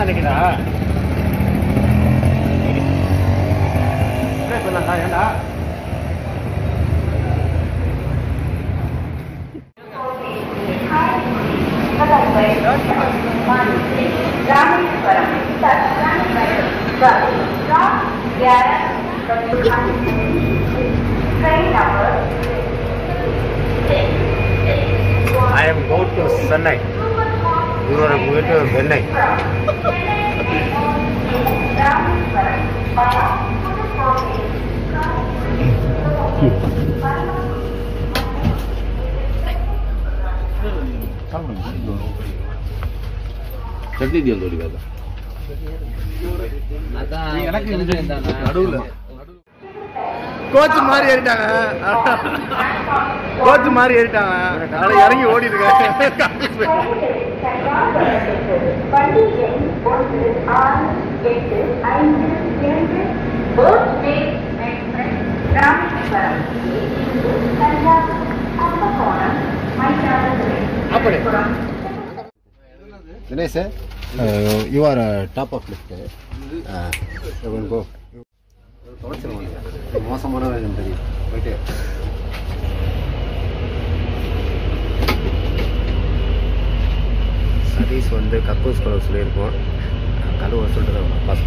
நினைக்கிறா சொல்லா ஏண்டா Rameswaram train number I am go to Chennai இவரோட வீட்டு சென்னை ராமேஸ்வரம் புதுக்கோட்டை ಚಟ್ನಿ ಇದೆಯಲ್ಲ ನೋಡಿ ಇವಾಗ நடுவில் கோச் மாதிரி ஏறிட்டாங்க கோச் மாதிரி ஏறிட்டாங்க அதனால இறங்கி ஓடி வண்டி எண் ஒன்று ஆறு எட்டு ஐந்து இரண்டு பர்த்டே எக்ஸ்பிரஸ் ராமேஸ்வரம் தஞ்சாவூர் கும்பகோணம் மயிலாடுதுறை அப்படி. Villupuram Dinesh you are top of lift go மோசமான வேணும் தெரியும் போயிட்டு சதீஷ் வந்து கக்கூஸ் கழுவ சொல்லியிருக்கோம் கழுவ சொல்லிட்டு பாஸ்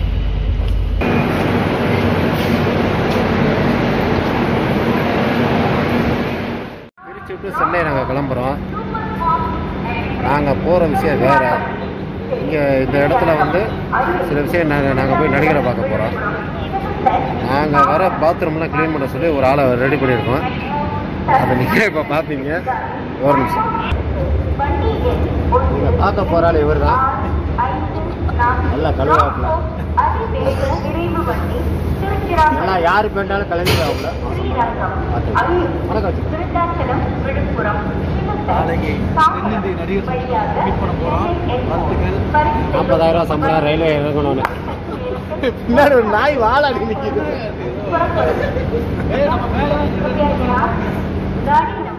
திருச்சி டு சென்னை நாங்கள் கிளம்புறோம் நாங்கள் போகிற விஷயம் வேறு இங்கே இந்த இடத்துல வந்து சில விஷயம் நாங்கள் நாங்கள் போய் நடிகரை பார்க்க போகிறோம் நாங்கள் வர பாத்ரூம்லாம் க்ளீன் பண்ண சொல்லி ஒரு ஆளை ரெடி பண்ணியிருக்கோம் அதை நீங்கள் இப்போ பார்ப்பீங்க ஒரு நிமிஷம் நீங்கள் பார்க்க போகிற ஆள் இவர் தான் நல்லா கழுவாப்புல அதிவேக விரைவு வண்டி திருச்சிராப்பள்ளி ஏன்னா யார் பேண்டாலும் கிளம்பிடுவாப்புல ஸ்ரீரங்கம் வணக்கம் வச்சுக்கோ விருத்தாச்சலம் விழுப்புரம் நாளைக்கு தென்னிந்திய நடிகர் சங்கத்தை மீட் பண்ண போறோம் வாழ்த்துக்கள் நாற்பதாயிரம் சம்பளம் ரயில்வே இறங்கணும்னு பின்னாடி ஒரு நாய் வாழாடி நிற்கிது புறப்படும் காடி